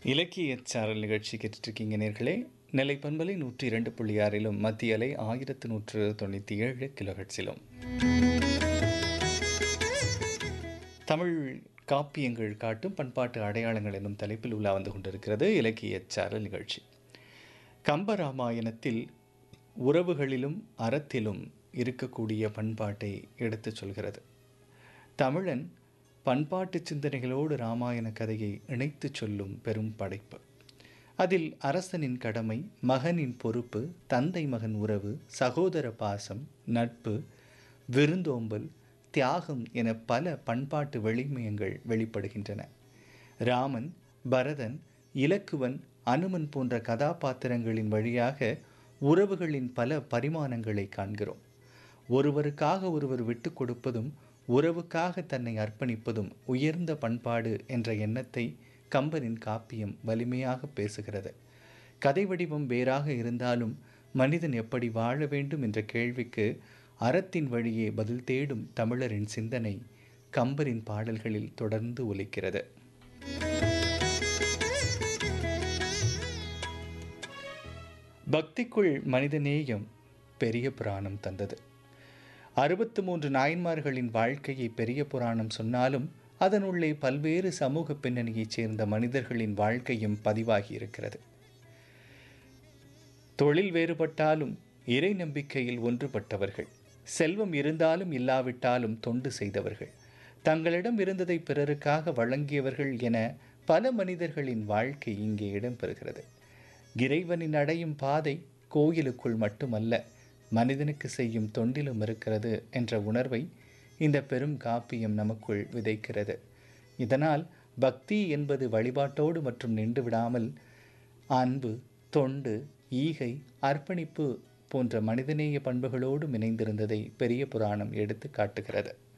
இலக்கிய சாரல் நிகழ்ச்சி கேட்டுட்ருக்கீங்க நேர்களே நெல்லை பண்பலை நூற்றி இரண்டு புள்ளி ஆறிலும் மத்திய அலை ஆயிரத்து நூற்று தொண்ணூற்றி ஏழு கிலோஹெட்ஸிலும் தமிழ் காப்பியங்கள் காட்டும் பண்பாட்டு அடையாளங்கள் என்னும் தலைப்பில் உலா வந்து கொண்டிருக்கிறது இலக்கிய சாரல் நிகழ்ச்சி கம்பராமாயணத்தில் உறவுகளிலும் அறத்திலும் இருக்கக்கூடிய பண்பாட்டை எடுத்துச் சொல்கிறது தமிழன் பண்பாட்டு சிந்தனைகளோடு ராமாயண கதையை இணைத்துச் சொல்லும் பெரும் படைப்பு அதில் அரசனின் கடமை மகனின் பொறுப்பு தந்தை மகன் உறவு சகோதர பாசம் நட்பு விருந்தோம்பல் தியாகம் என பல பண்பாட்டு வெளிமயங்கள் வெளிப்படுகின்றன ராமன் பரதன் இலக்குவன் அனுமன் போன்ற கதாபாத்திரங்களின் வழியாக உறவுகளின் பல பரிமாணங்களை காண்கிறோம் ஒருவருக்காக ஒருவர் விட்டு கொடுப்பதும் உறவுக்காக தன்னை அர்ப்பணிப்பதும் உயர்ந்த பண்பாடு என்ற எண்ணத்தை கம்பனின் காப்பியம் வலிமையாக பேசுகிறது கதை வடிவம் வேறாக இருந்தாலும் மனிதன் எப்படி வாழ வேண்டும் என்ற கேள்விக்கு அறத்தின் வழியே பதில் தேடும் தமிழரின் சிந்தனை கம்பரின் பாடல்களில் தொடர்ந்து ஒலிக்கிறது பக்திக்குள் மனிதநேயம் பெரிய புராணம் தந்தது அறுபத்து மூன்று நாயன்மார்களின் வாழ்க்கையை பெரிய புராணம் சொன்னாலும் அதனுள்ளே பல்வேறு சமூக பின்னணியைச் சேர்ந்த மனிதர்களின் வாழ்க்கையும் பதிவாகி இருக்கிறது தொழில் வேறுபட்டாலும் இறை நம்பிக்கையில் ஒன்றுபட்டவர்கள் செல்வம் இருந்தாலும் இல்லாவிட்டாலும் தொண்டு செய்தவர்கள் தங்களிடம் இருந்ததை பிறருக்காக வழங்கியவர்கள் என பல மனிதர்களின் வாழ்க்கை இங்கே இடம்பெறுகிறது இறைவனின் அடையும் பாதை கோயிலுக்குள் மட்டுமல்ல மனிதனுக்கு செய்யும் தொண்டிலும் இருக்கிறது என்ற உணர்வை இந்த பெரும் காப்பியம் நமக்குள் விதைக்கிறது இதனால் பக்தி என்பது வழிபாட்டோடு மற்றும் நின்று விடாமல் அன்பு தொண்டு ஈகை அர்ப்பணிப்பு போன்ற மனிதநேய பண்புகளோடு இணைந்திருந்ததை பெரிய புராணம் எடுத்து காட்டுகிறது